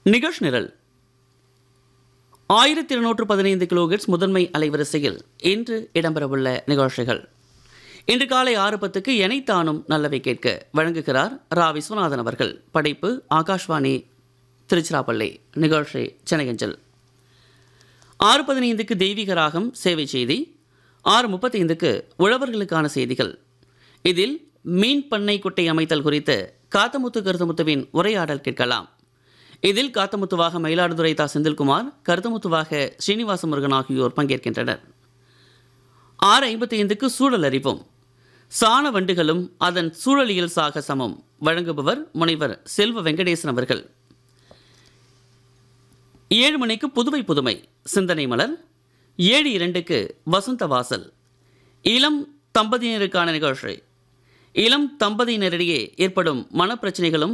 நிகழ்ச்சி நிரல் ஆயிரத்தி இருநூற்று பதினைந்து கிலோகிட்ஸ் முதன்மை அலைவரிசையில் இன்று இடம்பெறவுள்ள நிகழ்ச்சிகள் இன்று காலை ஆறு பத்துக்கு எனைத்தானும் நல்லவை கேட்க வழங்குகிறார் ரா விஸ்வநாதன் அவர்கள் படைப்பு ஆகாஷ்வாணி திருச்சிராப்பள்ளி நிகழ்ச்சி சென்னையஞ்சல் ஆறு பதினைந்துக்கு தெய்வீக ராகம் சேவை செய்தி ஆறு முப்பத்தைந்துக்கு உழவர்களுக்கான செய்திகள் இதில் மீன் பண்ணை குட்டை அமைத்தல் குறித்து காத்தமுத்து கருத்தமுத்துவின் உரையாடல் கேட்கலாம் இதில் காத்தமுத்துவாக மயிலாடுதுறை தா செந்தில்குமார் கருத்தமுத்துவாக ஸ்ரீனிவாச முருகன் ஆகியோர் பங்கேற்கின்றனர் ஆறு ஐம்பத்தி ஐந்துக்கு சூழல் அறிவோம் சாண வண்டுகளும் அதன் சூழலியல் சாக சமம் வழங்குபவர் முனைவர் செல்வ வெங்கடேசன் அவர்கள் ஏழு மணிக்கு புதுவை புதுமை சிந்தனை மலர் ஏழு இரண்டுக்கு வசந்த வாசல் இளம் தம்பதியினருக்கான நிகழ்ச்சி இளம் தம்பதியினரிடையே ஏற்படும் மனப்பிரச்சனைகளும்